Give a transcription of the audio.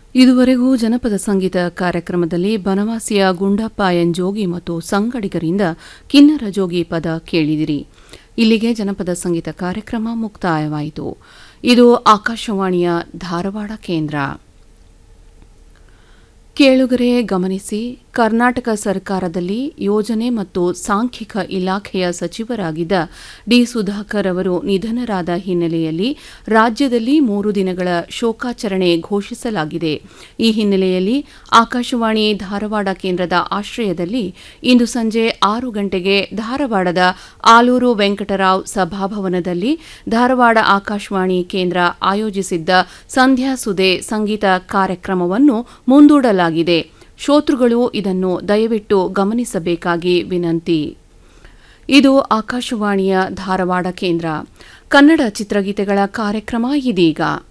ಇದುವರೆಗೂ ಜನಪದ ಸಂಗೀತ ಕಾರ್ಯಕ್ರಮದಲ್ಲಿ ಬನವಾಸಿಯ ಗುಂಡಪ್ಪ ಎನ್ ಜೋಗಿ ಮತ್ತು ಸಂಗಡಿಗರಿಂದ ಕಿನ್ನರ ಜೋಗಿ ಪದ ಕೇಳಿದಿರಿ ಇಲ್ಲಿಗೆ ಜನಪದ ಸಂಗೀತ ಕಾರ್ಯಕ್ರಮ ಮುಕ್ತಾಯವಾಯಿತು ಇದು ಆಕಾಶವಾಣಿಯ ಧಾರವಾಡ ಕೇಂದ್ರ ಕೇಳುಗರೆ ಗಮನಿಸಿ ಕರ್ನಾಟಕ ಸರ್ಕಾರದಲ್ಲಿ ಯೋಜನೆ ಮತ್ತು ಸಾಂಖ್ಯಿಕ ಇಲಾಖೆಯ ಸಚಿವರಾಗಿದ್ದ ಡಿ ಸುಧಾಕರ್ ಅವರು ನಿಧನರಾದ ಹಿನ್ನೆಲೆಯಲ್ಲಿ ರಾಜ್ಯದಲ್ಲಿ ಮೂರು ದಿನಗಳ ಶೋಕಾಚರಣೆ ಘೋಷಿಸಲಾಗಿದೆ ಈ ಹಿನ್ನೆಲೆಯಲ್ಲಿ ಆಕಾಶವಾಣಿ ಧಾರವಾಡ ಕೇಂದ್ರದ ಆಶ್ರಯದಲ್ಲಿ ಇಂದು ಸಂಜೆ ಆರು ಗಂಟೆಗೆ ಧಾರವಾಡದ ಆಲೂರು ವೆಂಕಟರಾವ್ ಸಭಾಭವನದಲ್ಲಿ ಧಾರವಾಡ ಆಕಾಶವಾಣಿ ಕೇಂದ್ರ ಆಯೋಜಿಸಿದ್ದ ಸಂಧ್ಯಾ ಸುದೆ ಸಂಗೀತ ಕಾರ್ಯಕ್ರಮವನ್ನು ಮುಂದೂಡಲಾಗಿದೆ ಶ್ರೋತೃಗಳು ಇದನ್ನು ದಯವಿಟ್ಟು ಗಮನಿಸಬೇಕಾಗಿ ವಿನಂತಿ ಇದು ಆಕಾಶವಾಣಿಯ ಧಾರವಾಡ ಕೇಂದ್ರ ಕನ್ನಡ ಚಿತ್ರಗೀತೆಗಳ ಕಾರ್ಯಕ್ರಮ ಇದೀಗ